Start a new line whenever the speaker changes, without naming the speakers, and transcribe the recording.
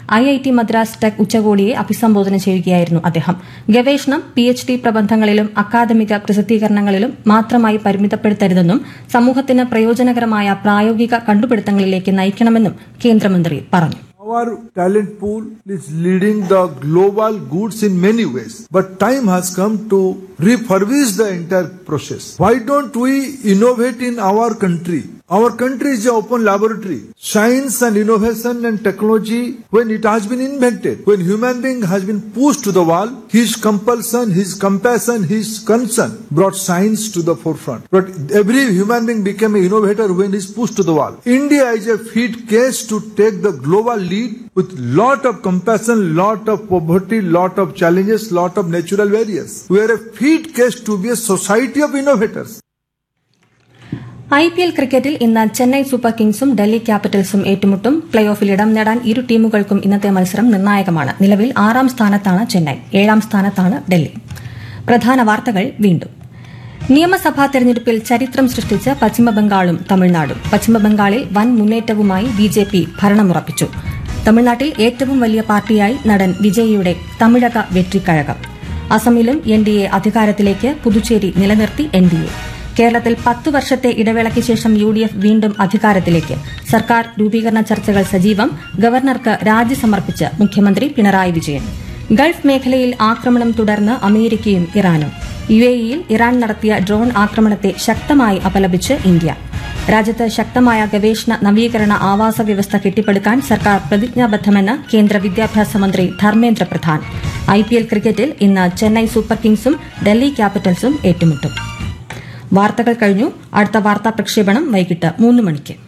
I I T Madras tech ഉച്ചകോടിയെ അഭിസംബോധന ചെയ്യുകയായിരുന്നു അദ്ദേഹം ഗവേഷണം പി എച്ച് ഡി പ്രബന്ധങ്ങളിലും അക്കാദമിക പ്രസിദ്ധീകരണങ്ങളിലും മാത്രമായി പരിമിതപ്പെടുത്തരുതെന്നും സമൂഹത്തിന് പ്രയോജനകരമായ പ്രായോഗിക കണ്ടുപിടുത്തങ്ങളിലേക്ക് നയിക്കണമെന്നും കേന്ദ്രമന്ത്രി പറഞ്ഞു
Our talent pool is leading the global goods in many ways, but time has come to refurbish the entire process. Why don't we innovate in our country? Our country is an open laboratory. Science and innovation and technology, when it has been invented, when human being has been pushed to the wall, his compulsion, his compassion, his concern brought science to the forefront. But every human being became an innovator when he is pushed to the wall. India is a fit case to take the global lead with lot of compassion, lot of poverty, lot of challenges, lot of natural barriers. We are a fit case to be a society of innovators.
I P L ക്രിക്കറ്റിൽ ഇന്ന് Chennai super കിങ്സും ഡൽഹി ക്യാപിറ്റൽസും ഏറ്റുമുട്ടും play ഓഫിൽ ഇടം നേടാൻ ഇരു ടീമുകൾക്കും ഇന്നത്തെ മത്സരം നിർണായകമാണ് നിലവിൽ ആറാം സ്ഥാനത്താണ് ചെന്നൈ ഏഴാം സ്ഥാനത്താണ് ഡൽഹി പ്രധാന വാർത്തകൾ വീണ്ടും നിയമസഭാ തെരഞ്ഞെടുപ്പിൽ ചരിത്രം സൃഷ്ടിച്ച് പശ്ചിമബംഗാളും തമിഴ്നാടും പശ്ചിമബംഗാളിൽ വൻ മുന്നേറ്റവുമായി ബി ജെ പി ഭരണമുറപ്പിച്ചു തമിഴ്നാട്ടിൽ ഏറ്റവും വലിയ പാർട്ടിയായി നടൻ വിജയിയുടെ തമിഴക വെട്രിക്കഴകം അസമിലും എൻ ഡി എ അധികാരത്തിലേക്ക് പുതുച്ചേരി നിലനിർത്തി എൻ ഡി എ കേരളത്തിൽ പത്ത് വർഷത്തെ ഇടവേളയ്ക്ക് ശേഷം യു ഡി എഫ് വീണ്ടും അധികാരത്തിലേക്ക് സർക്കാർ രൂപീകരണ ചർച്ചകൾ സജീവം ഗവർണർക്ക് രാജി സമർപ്പിച്ച് മുഖ്യമന്ത്രി പിണറായി വിജയൻ ഗൾഫ് മേഖലയിൽ ആക്രമണം തുടർന്ന് അമേരിക്കയും ഇറാനും യു എ ഇയിൽ ഇറാൻ നടത്തിയ ഡ്രോൺ ആക്രമണത്തെ ശക്തമായി അപലപിച്ച് ഇന്ത്യ രാജ്യത്ത് ശക്തമായ ഗവേഷണ നവീകരണ ആവാസ വ്യവസ്ഥ കെട്ടിപ്പടുക്കാൻ സർക്കാർ പ്രതിജ്ഞാബദ്ധമെന്ന് കേന്ദ്ര വിദ്യാഭ്യാസ മന്ത്രി Dharmendra Pradhan I P L ക്രിക്കറ്റിൽ ഇന്ന് ചെന്നൈ സൂപ്പർ കിങ്സും ഡൽഹി ക്യാപിറ്റൽസും ഏറ്റുമുട്ടും വാർത്തകൾ കഴിഞ്ഞു അടുത്ത വാർത്താ പ്രക്ഷേപണം വൈകിട്ട് മൂന്ന് മണിക്ക്